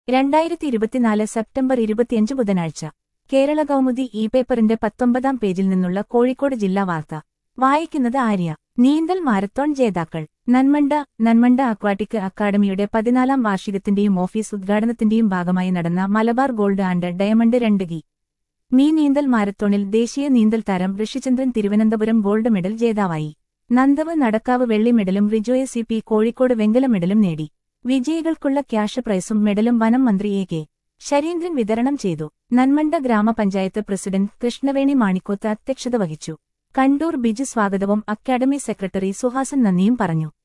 രണ്ടായിരത്തി ഇരുപത്തിനാല് സെപ്റ്റംബർ ഇരുപത്തിയഞ്ച് ബുധനാഴ്ച കേരള കൗമുദി ഇ പേപ്പറിന്റെ പത്തൊമ്പതാം പേജിൽ നിന്നുള്ള കോഴിക്കോട് ജില്ലാ വാർത്ത വായിക്കുന്നത് ആര്യ നീന്തൽ മാരത്തോൺ ജേതാക്കൾ നന്മണ്ട നന്മണ്ട അക്വാട്ടിക് അക്കാദമിയുടെ പതിനാലാം വാർഷികത്തിന്റെയും ഓഫീസ് ഉദ്ഘാടനത്തിന്റെയും ഭാഗമായി നടന്ന മലബാർ ഗോൾഡ് ആൻഡ് ഡയമണ്ട് രണ്ട് ഗി മീ നീന്തൽ മാരത്തോണിൽ ദേശീയ നീന്തൽ താരം ഋഷിചന്ദ്രൻ തിരുവനന്തപുരം ഗോൾഡ് മെഡൽ ജേതാവായി നന്ദവ് നടക്കാവ് വെള്ളി മെഡലും റിജോയ സി പി കോഴിക്കോട് വെങ്കല മെഡലും നേടി വിജയികൾക്കുള്ള ക്യാഷ് പ്രൈസും മെഡലും വനം മന്ത്രി എ കെ ശരീന്ദ്രൻ വിതരണം ചെയ്തു നന്മണ്ട ഗ്രാമപഞ്ചായത്ത് പ്രസിഡന്റ് കൃഷ്ണവേണി മാണിക്കോത്ത് അധ്യക്ഷത വഹിച്ചു കണ്ടൂർ ബിജു സ്വാഗതവും അക്കാദമി സെക്രട്ടറി സുഹാസൻ നന്ദിയും പറഞ്ഞു